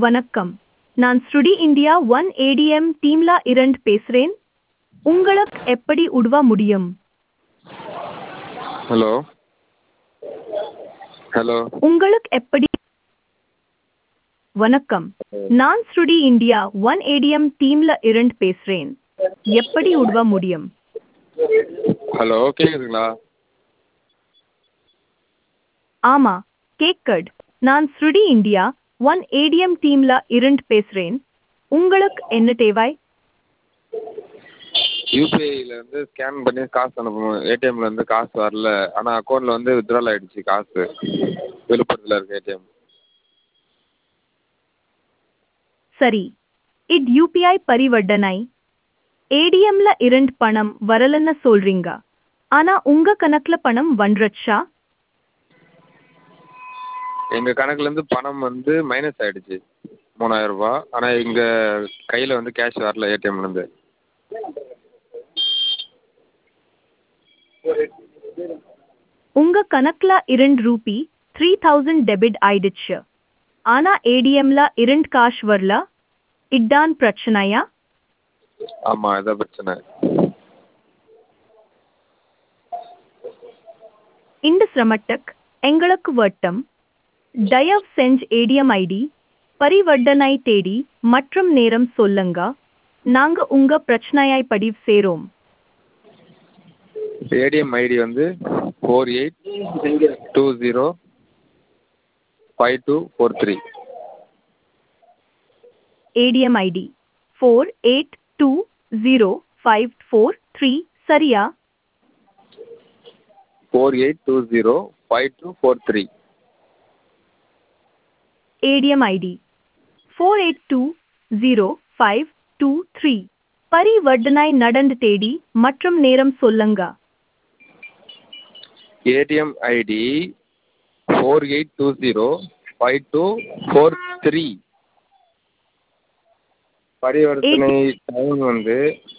வணக்கம் நான் ஸ்ருடி இந்தியா ஒன் ஏடிஎம் டீம்ல இருந்து பேசுறேன் உங்களுக்கு எப்படி உதவ முடியும் ஹலோ ஹலோ உங்களுக்கு எப்படி வணக்கம் நான் ஸ்ருடி இந்தியா ஒன் ஏடிஎம் டீம்ல இருந்து பேசுறேன் எப்படி உதவ முடியும் ஹலோ கேட்குதுங்களா ஆமா கேக்கட் நான் ஸ்ருடி இந்தியா ஒன் ஏடிஎம் டீம்ல இருந்து பேசுறேன் உங்களுக்கு என்ன தேவை யூபிஐல இருந்து ஸ்கேன் பண்ணி காசு அனுப்பணும் ஏடிஎம்ல இருந்து காசு வரல ஆனால் அக்கௌண்ட்ல வந்து வித்ட்ரால் ஆயிடுச்சு காசு விழுப்புரத்தில் இருக்க ஏடிஎம் சரி இட் யூபிஐ பரிவர்த்தனை ஏடிஎம்ல இருந்து பணம் வரலன்னு சொல்றீங்க ஆனா உங்க கணக்குல பணம் வந்துருச்சா எங்கள் கணக்குலேருந்து பணம் வந்து மைனஸ் ஆயிடுச்சு மூணாயிரம் ரூபாய் ஆனால் எங்கள் கையில் வந்து கேஷ் வரல ஏடிஎம்லேருந்து உங்க கணக்குல இருந்து ரூபி த்ரீ தௌசண்ட் டெபிட் ஆயிடுச்சு ஆனா ஏடிஎம்ல இருந்து காசு வரல இதான் பிரச்சனையா ஆமாம் இதான் பிரச்சனை இந்த சிரமத்துக்கு எங்களுக்கு வட்டம் தயவு செஞ்சு ஏடிஎம் ஐடி பரிவர்த்தனை தேடி மற்றும் நேரம் சொல்லுங்க நாங்க உங்க பிரச்சனையை பதிவு சேரோம் ஏடிஎம் ஐடி வந்து four eight two zero five two four three ATM ID four eight two zero five four three சரியா four eight two zero five two four three ATM ID four eight two zero five two three பரிவர்த்தனை நடந்து தேடி மற்றும் நேரம் சொல்லுங்க ATM ID four eight two zero five two four three பரிவர்த்தனை time வந்து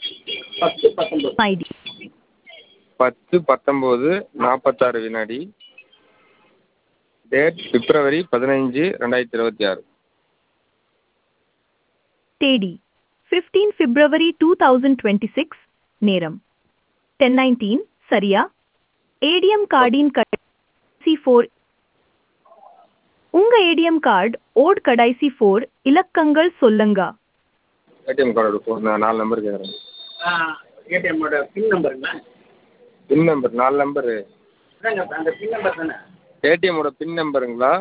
ID பத்து பத்தொம்போது நாற்பத்தாறு வினாடி டேட் பிப்ரவரி பதினஞ்சு ரெண்டாயிரத்தி இருபத்தி ஆறு தேதி fifteen February two thousand twenty six நேரம் டென் நைன்டீன் சரியா ஏடிஎம் கார்டின் கடைசி ஃபோர் உங்க ஏடிஎம் கார்டு ஓட் கடைசி ஃபோர் இலக்கங்கள் சொல்லுங்க ஏடிஎம் கார்டோட ஃபோன் நான் நாலு நம்பர் கேட்குறேன் ஏடிஎம்மோட பின் நம்பருங்களா பின் நம்பர் நாலு நம்பரு அதாங்க அந்த பின் நம்பர் தானே ஏடிஎம்மோட பின் நம்பருங்களா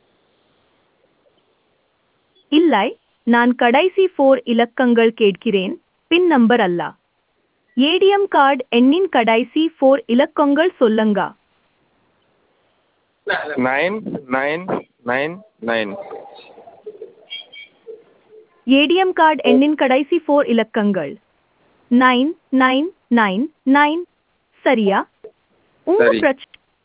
இல்லை நான் கடைசி ஃபோர் இலக்கங்கள் கேட்கிறேன் பின் நம்பர் அல்ல ஏடிஎம் கார்டு எண்ணின் கடைசி ஃபோர் இலக்கங்கள் சொல்லுங்க nine nine nine nine ATM card எண்ணின் கடைசி ஃபோர் இலக்கங்கள் நைன் நைன் நைன் நைன் சரியா உங்க சரி. பிரச்ச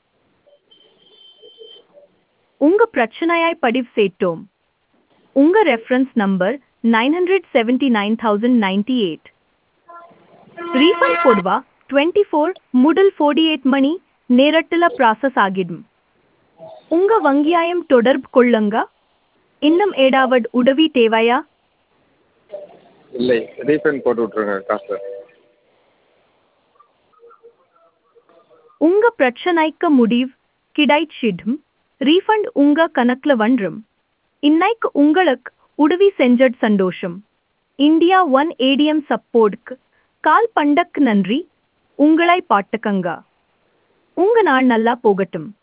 உங்க பிரச்சனையாய் பதிவு செய்தோம் உங்க reference number nine hundred seventy nine thousand ninety eight refund போடுவா டுவெண்ட்டி ஃபோர் முதல் ஃபோர்டி எயிட் மணி நேரத்தில் ப்ராசஸ் ஆகிடும் உங்க வங்கியாயம் தொடர்பு கொள்ளுங்க இன்னும் ஏதாவது உதவி தேவையா இல்லை ரீஃபண்ட் போட்டு விட்ருங்க காசு உங்க பிரச்சனைக்கு முடிவு கிடைச்சிடும் ரீஃபண்ட் உங்க கணக்குல வந்துரும் இன்னைக்கு உங்களுக்கு உதவி செஞ்சது சந்தோஷம் இந்தியா ஒன் ஏடிஎம் சப்போர்ட்க்கு கால் பண்டக்கு நன்றி உங்களை பாட்டுக்கங்க உங்க நாள் நல்லா போகட்டும்